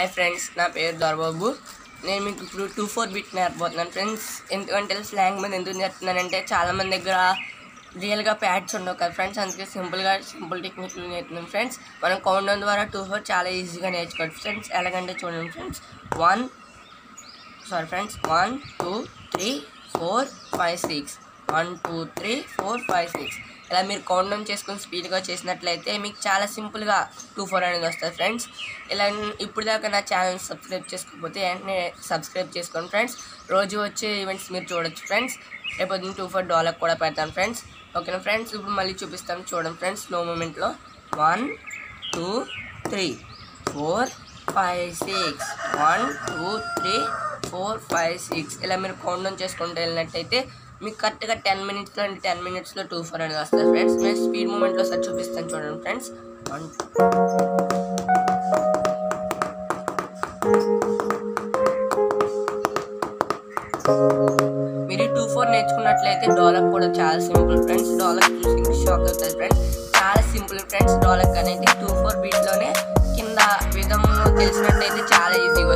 hi friends నా పేరు దొరబాబు నేను మీకు ఇప్పుడు టూ ఫోర్ బిట్ నేర్పబోతున్నాను ఫ్రెండ్స్ ఎందుకంటే స్లాంగ్ మీద ఎందుకు నేర్పుతున్నానంటే చాలా మంది దగ్గర రియల్గా ప్యాడ్స్ ఉండవు కదా ఫ్రెండ్స్ అందుకే సింపుల్గా సింపుల్ టెక్నిక్లు నేర్పుతున్నాం ఫ్రెండ్స్ మనం కౌంట్ డౌన్ ద్వారా టూ ఫోర్ చాలా ఈజీగా నేర్చుకోవచ్చు ఫ్రెండ్స్ ఎలాగంటే చూడండి friends one sorry friends one two three four five six one two three four five six ఇలా మీరు కౌంట్ డౌన్ చేసుకొని స్పీడ్గా చేసినట్లయితే మీకు చాలా సింపుల్గా టూ ఫోర్ అనేది వస్తుంది ఫ్రెండ్స్ ఇలా ఇప్పుడు దాకా నా ఛానల్ సబ్స్క్రైబ్ చేసుకోకపోతే వెంటనే సబ్స్క్రైబ్ చేసుకోండి ఫ్రెండ్స్ రోజు వచ్చే ఈవెంట్స్ మీరు చూడొచ్చు ఫ్రెండ్స్ రేపు టూ ఫోర్ డాలర్ కూడా పెడతాను ఫ్రెండ్స్ ఓకేనా ఫ్రెండ్స్ ఇప్పుడు మళ్ళీ చూపిస్తాను చూడండి ఫ్రెండ్స్ స్లో మూమెంట్లో one two three four five six one two three four five six ఇలా మీరు కౌంట్ డౌన్ చేసుకుంటూ వెళ్ళినట్టయితే మీకు కరెక్ట్గా టెన్ మినిట్స్లో అండి టెన్ మినిట్స్లో టూ ఫోర్ అనేది వస్తుంది ఫ్రెండ్స్ నేను స్పీడ్ మూమెంట్లో సార్ చూపిస్తాను చూడండి ఫ్రెండ్స్ వన్ మీరు టూ ఫోర్ నేర్చుకున్నట్లయితే డోలక్ కూడా చాలా సింపుల్ ఫ్రెండ్స్ డోలక్ చూసి షాక్ అవుతుంది ఫ్రెండ్స్ చాలా సింపుల్ ఫ్రెండ్స్ డోలక్ అనేది టూ ఫోర్ బీట్లోనే కింద విధము తెలిసినట్లయితే చాలా ఈజీగా